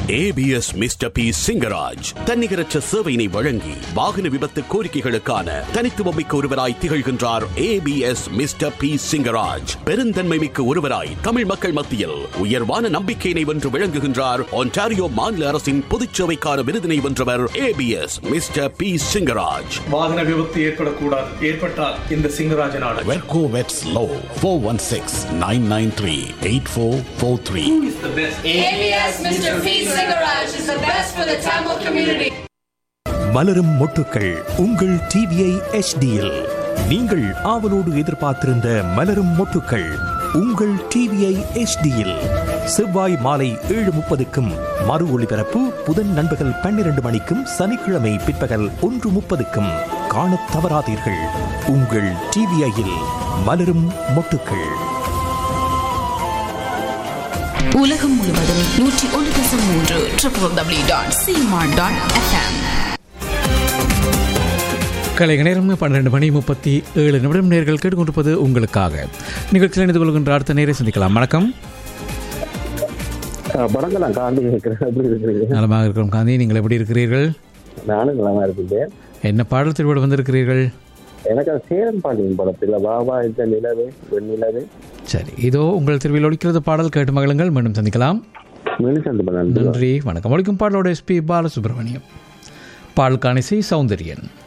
ABS mister P Singaraj தன்னிகரற்ற சேவையினை வழங்கி வாகன விபத்து கோரிக்கைகளுக்கான தனித்துவமிக்க ஒருவராய் திகழ்கின்றார் ஏபிஎஸ் மிஸ்டர் பி சிங்கராஜ் பெருந்தன்மை மிக்க ஒருவராய் தமிழ் மக்கள் மத்தியில் உயர்வான நம்பிக்கையினை வென்று விளங்குகின்றார் ஒன்டாரியோ மாநில அரசின் பொதுச்சேவைக்கான விருதினை வென்றவர் ஏபிஎஸ் மிஸ்டர் பி சிங்கராஜ் வாகன விபத்து ஏற்படக்கூடாது ஏற்பட்டால் இந்த சிங்கராஜன் ஆடு வெர்கோ வெட்ஸ் லோ four one six nine nine three eight four four three ABS Mr. P. Cigarage is the best for the Tamil community. மலரும் மொட்டுக்கள் உங்கள் டிவிஐ எச்டியில் நீங்கள் ஆவலோடு எதிர்பார்த்திருந்த மலரும் மொட்டுக்கள் உங்கள் டிவிஐ எச்டியில் செவ்வாய் மாலை ஏழு முப்பதுக்கும் மறு ஒளிபரப்பு புதன் நண்பகல் பன்னிரண்டு மணிக்கும் சனிக்கிழமை பிற்பகல் ஒன்று முப்பதுக்கும் காணத் தவறாதீர்கள் உங்கள் டிவிஐயில் மலரும் மொட்டுக்கள் உலகம் முழுவதும் நூற்றி ஒன்று தசம் மூன்று ட்ரிபிள் டபிள்யூ டாட் சிமார் டாட் எஃப்எம் கலை நேரம் பன்னிரண்டு மணி முப்பத்தி ஏழு நிமிடம் நேர்கள் கேட்டுக்கொண்டிருப்பது உங்களுக்காக நிகழ்ச்சியில் இணைந்து கொள்கின்ற அடுத்த நேரை சந்திக்கலாம் வணக்கம் வணக்கம் நான் காந்தி கேட்கிறேன் எப்படி இருக்கிறீங்க நலமாக இருக்கிறோம் காந்தி நீங்கள் எப்படி இருக்கிறீர்கள் நானும் நலமா இருக்கின்றேன் என்ன பாடல் திருவிட வந்திருக்கிறீர்கள் எனக்கு அந்த சேரன் பாண்டியன் படத்தில் பாபா இந்த நிலவு வெண்ணிலவு சரி இதோ உங்கள் திருவிழா ஒழிக்கிறது பாடல் கேட்டு மகளுங்கள் மீண்டும் சந்திக்கலாம் மெலிசந்து பண்ண நன்றி வணக்கம் ஒழிக்கும் பாடலோட எஸ்பி பாலசுப்ரமணியம் பாடலுக்கான இசை சௌந்தரியன்